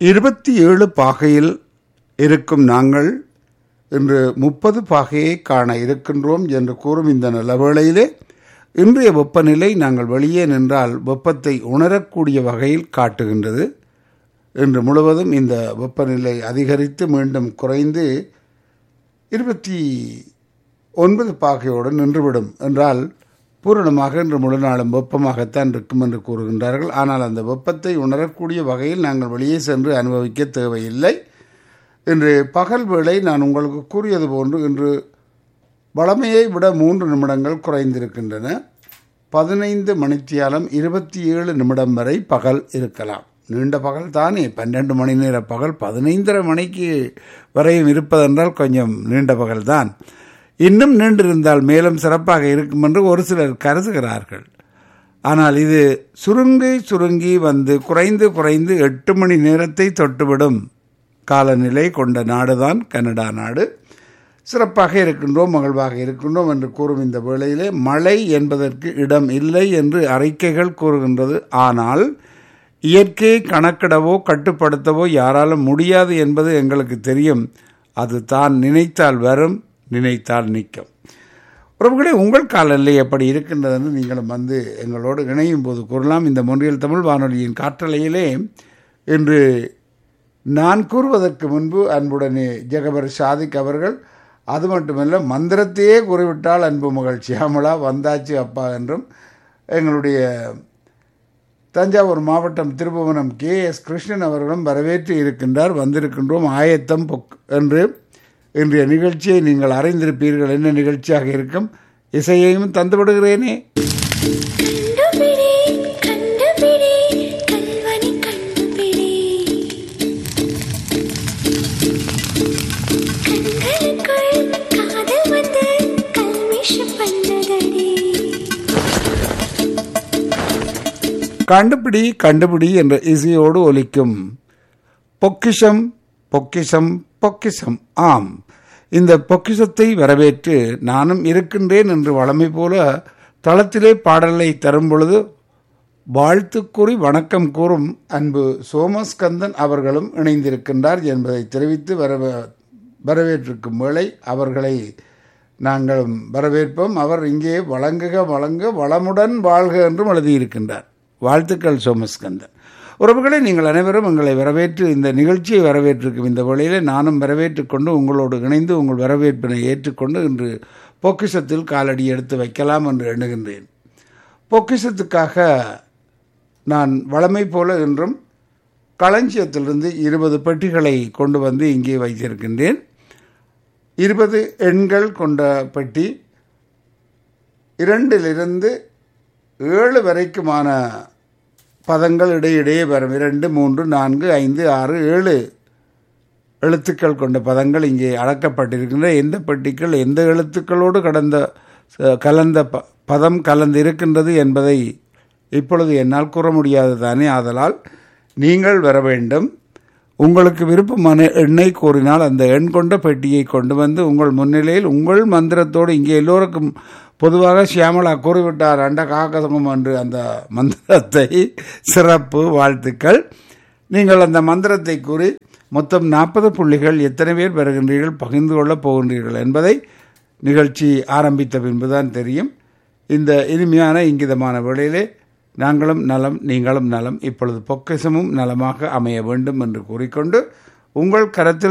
இருபத்தி ஏழு பாகையில் இருக்கும் நாங்கள் இன்று முப்பது பாகையை காண இருக்கின்றோம் என்று கூறும் இந்த நல்ல வேளையிலே இன்றைய வெப்பநிலை நாங்கள் வெளியே நின்றால் வெப்பத்தை உணரக்கூடிய வகையில் காட்டுகின்றது இன்று முழுவதும் இந்த வெப்பநிலை அதிகரித்து மீண்டும் குறைந்து இருபத்தி ஒன்பது பாகையோடு நின்றுவிடும் என்றால் பூரணமாக இன்று முழு நாளும் வெப்பமாகத்தான் இருக்கும் என்று கூறுகின்றார்கள் ஆனால் அந்த வெப்பத்தை உணரக்கூடிய வகையில் நாங்கள் வெளியே சென்று அனுபவிக்க தேவையில்லை இன்று பகல் வேளை நான் உங்களுக்கு கூறியது போன்று இன்று வளமையை விட மூன்று நிமிடங்கள் குறைந்திருக்கின்றன பதினைந்து மணித்தியாலம் இருபத்தி ஏழு நிமிடம் வரை பகல் இருக்கலாம் நீண்ட பகல் தானே பன்னெண்டு மணி நேர பகல் பதினைந்தரை மணிக்கு வரையும் இருப்பதென்றால் கொஞ்சம் நீண்ட பகல் தான் இன்னும் நீண்டிருந்தால் மேலும் சிறப்பாக இருக்கும் என்று ஒரு சிலர் கருதுகிறார்கள் ஆனால் இது சுருங்கி சுருங்கி வந்து குறைந்து குறைந்து எட்டு மணி நேரத்தை தொட்டுவிடும் காலநிலை கொண்ட நாடுதான் கனடா நாடு சிறப்பாக இருக்கின்றோம் மகிழ்வாக இருக்கின்றோம் என்று கூறும் இந்த வேளையிலே மழை என்பதற்கு இடம் இல்லை என்று அறிக்கைகள் கூறுகின்றது ஆனால் இயற்கையை கணக்கிடவோ கட்டுப்படுத்தவோ யாராலும் முடியாது என்பது எங்களுக்கு தெரியும் அது தான் நினைத்தால் வரும் நினைத்தால் நிற்கும் உறவுகளே உங்கள் காலநிலை எப்படி இருக்கின்றதுன்னு நீங்களும் வந்து எங்களோடு இணையும் போது கூறலாம் இந்த மொன்றியல் தமிழ் வானொலியின் காற்றலையிலே இன்று நான் கூறுவதற்கு முன்பு அன்புடனே ஜெகபர் சாதிக் அவர்கள் அது மட்டுமல்ல மந்திரத்தையே கூறிவிட்டால் அன்பு மகள் சியாமலா வந்தாச்சு அப்பா என்றும் எங்களுடைய தஞ்சாவூர் மாவட்டம் திருபுவனம் கே எஸ் கிருஷ்ணன் அவர்களும் வரவேற்று இருக்கின்றார் வந்திருக்கின்றோம் ஆயத்தம் பொக் என்று இன்றைய நிகழ்ச்சியை நீங்கள் அறிந்திருப்பீர்கள் என்ன நிகழ்ச்சியாக இருக்கும் இசையையும் தந்து விடுகிறேனே கண்டுபிடி கண்டுபிடி கல்வனை கண்டுபிடி கண்களுக்குள் காதல் வந்து கல்மிஷம் பண்ணதடி கண்டுபிடி கண்டுபிடி என்ற இசையோடு ஒலிக்கும் பொக்கிஷம் பொக்கிஷம் பொக்கிஷம் ஆம் இந்த பொக்கிஷத்தை வரவேற்று நானும் இருக்கின்றேன் என்று வளமை போல தளத்திலே பாடலை தரும் பொழுது வாழ்த்து கூறி வணக்கம் கூறும் அன்பு சோமஸ்கந்தன் அவர்களும் இணைந்திருக்கின்றார் என்பதை தெரிவித்து வரவ வரவேற்றிருக்கும் வேளை அவர்களை நாங்களும் வரவேற்போம் அவர் இங்கே வழங்குக வழங்க வளமுடன் வாழ்க என்றும் எழுதியிருக்கின்றார் வாழ்த்துக்கள் சோமஸ்கந்தன் உறவுகளை நீங்கள் அனைவரும் எங்களை வரவேற்று இந்த நிகழ்ச்சியை வரவேற்றிருக்கும் இந்த வேளையில் நானும் வரவேற்றுக் கொண்டு உங்களோடு இணைந்து உங்கள் வரவேற்பினை ஏற்றுக்கொண்டு இன்று பொக்கிஷத்தில் காலடி எடுத்து வைக்கலாம் என்று எண்ணுகின்றேன் பொக்கிஷத்துக்காக நான் வளமை போல என்றும் களஞ்சியத்திலிருந்து இருபது பெட்டிகளை கொண்டு வந்து இங்கே வைத்திருக்கின்றேன் இருபது எண்கள் கொண்ட பெட்டி இரண்டிலிருந்து ஏழு வரைக்குமான பதங்கள் இடையிடையே வரும் இரண்டு மூன்று நான்கு ஐந்து ஆறு ஏழு எழுத்துக்கள் கொண்ட பதங்கள் இங்கே அடக்கப்பட்டிருக்கின்றன எந்த பெட்டிகள் எந்த எழுத்துக்களோடு கடந்த கலந்த ப பதம் கலந்து இருக்கின்றது என்பதை இப்பொழுது என்னால் கூற முடியாது தானே ஆதலால் நீங்கள் வர வேண்டும் உங்களுக்கு விருப்பமான எண்ணை கூறினால் அந்த எண் கொண்ட பெட்டியை கொண்டு வந்து உங்கள் முன்னிலையில் உங்கள் மந்திரத்தோடு இங்கே எல்லோருக்கும் பொதுவாக சியாமலா கூறிவிட்டார் அண்ட காக்கதங்கம் என்று அந்த மந்திரத்தை சிறப்பு வாழ்த்துக்கள் நீங்கள் அந்த மந்திரத்தை கூறி மொத்தம் நாற்பது புள்ளிகள் எத்தனை பேர் பெறுகின்றீர்கள் பகிர்ந்து கொள்ளப் போகின்றீர்கள் என்பதை நிகழ்ச்சி ஆரம்பித்த பின்புதான் தெரியும் இந்த இனிமையான இங்கிதமான வேளையிலே நாங்களும் நலம் நீங்களும் நலம் இப்பொழுது பொக்கிசமும் நலமாக அமைய வேண்டும் என்று கூறிக்கொண்டு உங்கள் கரத்தில்